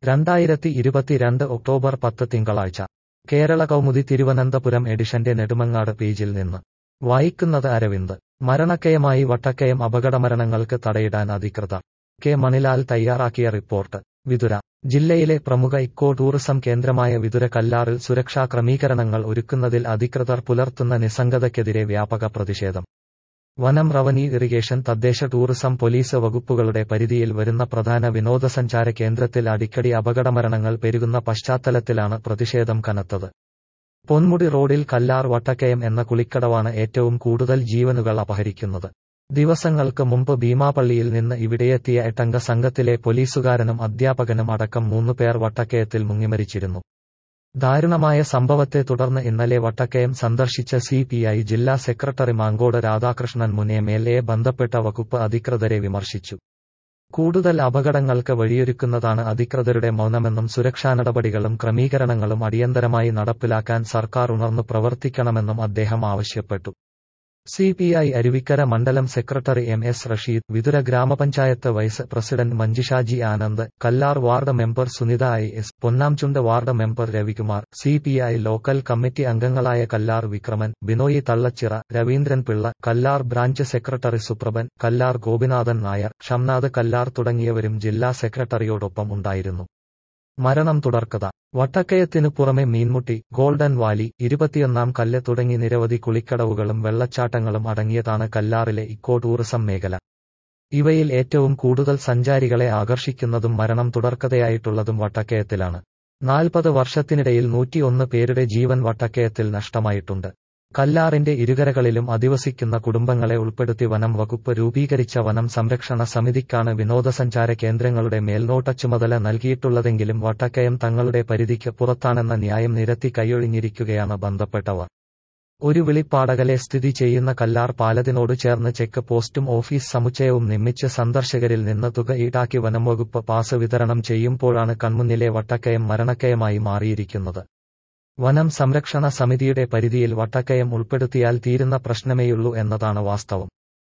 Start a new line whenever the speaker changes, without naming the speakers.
രണ്ടായിരത്തി ഇരുപത്തിരണ്ട് ഒക്ടോബർ പത്ത് തിങ്കളാഴ്ച കേരള കൗമുദി തിരുവനന്തപുരം എഡിഷന്റെ നെടുമങ്ങാട് പേജിൽ നിന്ന് വായിക്കുന്നത് അരവിന്ദ് മരണക്കയമായി വട്ടക്കയം അപകടമരണങ്ങൾക്ക് തടയിടാൻ അധികൃതർ കെ മണിലാൽ തയ്യാറാക്കിയ റിപ്പോർട്ട് വിതുര ജില്ലയിലെ പ്രമുഖ ഇക്കോ ടൂറിസം കേന്ദ്രമായ വിതുര കല്ലാറിൽ സുരക്ഷാ ക്രമീകരണങ്ങൾ ഒരുക്കുന്നതിൽ അധികൃതർ പുലർത്തുന്ന നിസ്സംഗതയ്ക്കെതിരെ വ്യാപക പ്രതിഷേധം വനം റവന്യൂ ഇറിഗേഷൻ തദ്ദേശ ടൂറിസം പോലീസ് വകുപ്പുകളുടെ പരിധിയിൽ വരുന്ന പ്രധാന വിനോദസഞ്ചാര കേന്ദ്രത്തിൽ അടിക്കടി അപകടമരണങ്ങൾ പെരുകുന്ന പശ്ചാത്തലത്തിലാണ് പ്രതിഷേധം കനത്തത് പൊന്മുടി റോഡിൽ കല്ലാർ വട്ടക്കയം എന്ന കുളിക്കടവാണ് ഏറ്റവും കൂടുതൽ ജീവനുകൾ അപഹരിക്കുന്നത് ദിവസങ്ങൾക്ക് മുമ്പ് ഭീമാപള്ളിയിൽ നിന്ന് ഇവിടെയെത്തിയ എട്ടംഗ സംഘത്തിലെ പോലീസുകാരനും അധ്യാപകനും അടക്കം മൂന്ന് പേർ വട്ടക്കയത്തിൽ മുങ്ങിമരിച്ചിരുന്നു ദാരുണമായ സംഭവത്തെ തുടർന്ന് ഇന്നലെ വട്ടക്കയം സന്ദർശിച്ച സി പി ഐ ജില്ലാ സെക്രട്ടറി മാങ്കോട് രാധാകൃഷ്ണൻ മുൻ എം എൽ എ ബന്ധപ്പെട്ട വകുപ്പ് അധികൃതരെ വിമർശിച്ചു കൂടുതൽ അപകടങ്ങൾക്ക് വഴിയൊരുക്കുന്നതാണ് അധികൃതരുടെ മൗനമെന്നും സുരക്ഷാ നടപടികളും ക്രമീകരണങ്ങളും അടിയന്തരമായി നടപ്പിലാക്കാൻ സർക്കാർ ഉണർന്നു പ്രവർത്തിക്കണമെന്നും അദ്ദേഹം ആവശ്യപ്പെട്ടു സി പി ഐ അരുവിക്കര മണ്ഡലം secretary M S Rasheed Vithura ഗ്രാമപഞ്ചായത്ത് vice president Manjishaji Anand Kallar ward member Sunitha I S Ponnamchund ward member Ravikumar C P I local committee അംഗങ്ങളായ കല്ലാർ വിക്രമൻ ബിനോയി തള്ളച്ചിറ രവീന്ദ്രൻ പിള്ള കല്ലാർ ബ്രാഞ്ച് സെക്രട്ടറി സുപ്രഭൻ കല്ലാർ ഗോപിനാഥൻ നായർ ഷംനാഥ് കല്ലാർ തുടങ്ങിയവരും ജില്ലാ സെക്രട്ടറിയോടൊപ്പം ഉണ്ടായിരുന്നു മരണം തുടർക്കഥ വട്ടക്കയത്തിനു പുറമെ മീൻമുട്ടി ഗോൾഡൻ വാലി ഇരുപത്തിയൊന്നാം കല്ല് തുടങ്ങി നിരവധി കുളിക്കടവുകളും വെള്ളച്ചാട്ടങ്ങളും അടങ്ങിയതാണ് കല്ലാറിലെ ഇക്കോ ടൂറിസം മേഖല ഇവയിൽ ഏറ്റവും കൂടുതൽ സഞ്ചാരികളെ ആകർഷിക്കുന്നതും മരണം തുടർക്കഥയായിട്ടുള്ളതും വട്ടക്കയത്തിലാണ് നാൽപ്പത് വർഷത്തിനിടയിൽ നൂറ്റിയൊന്ന് പേരുടെ ജീവൻ വട്ടക്കയത്തിൽ നഷ്ടമായിട്ടുണ്ട് കല്ലാറിന്റെ ഇരുകരകളിലും അധിവസിക്കുന്ന കുടുംബങ്ങളെ ഉൾപ്പെടുത്തി വനം വകുപ്പ് രൂപീകരിച്ച വനം സംരക്ഷണ സമിതിക്കാണ് വിനോദസഞ്ചാര കേന്ദ്രങ്ങളുടെ മേൽനോട്ട ചുമതല നൽകിയിട്ടുള്ളതെങ്കിലും വട്ടക്കയം തങ്ങളുടെ പരിധിക്ക് പുറത്താണെന്ന ന്യായം നിരത്തി കൈയൊഴിഞ്ഞിരിക്കുകയാണ് ബന്ധപ്പെട്ടവർ ഒരു വിളിപ്പാടകലെ സ്ഥിതി ചെയ്യുന്ന കല്ലാർ പാലത്തിനോട് ചേർന്ന് ചെക്ക് പോസ്റ്റും ഓഫീസ് സമുച്ചയവും നിർമ്മിച്ച് സന്ദർശകരിൽ നിന്ന് തുക ഈടാക്കി വനംവകുപ്പ് പാസ് വിതരണം ചെയ്യുമ്പോഴാണ് കൺമുന്നിലെ വട്ടക്കയം മരണക്കയമായി മാറിയിരിക്കുന്നത് വനം സംരക്ഷണ സമിതിയുടെ പരിധിയിൽ വട്ടക്കയം ഉൾപ്പെടുത്തിയാൽ തീരുന്ന പ്രശ്നമേയുള്ളൂ എന്നതാണ് വാസ്തവം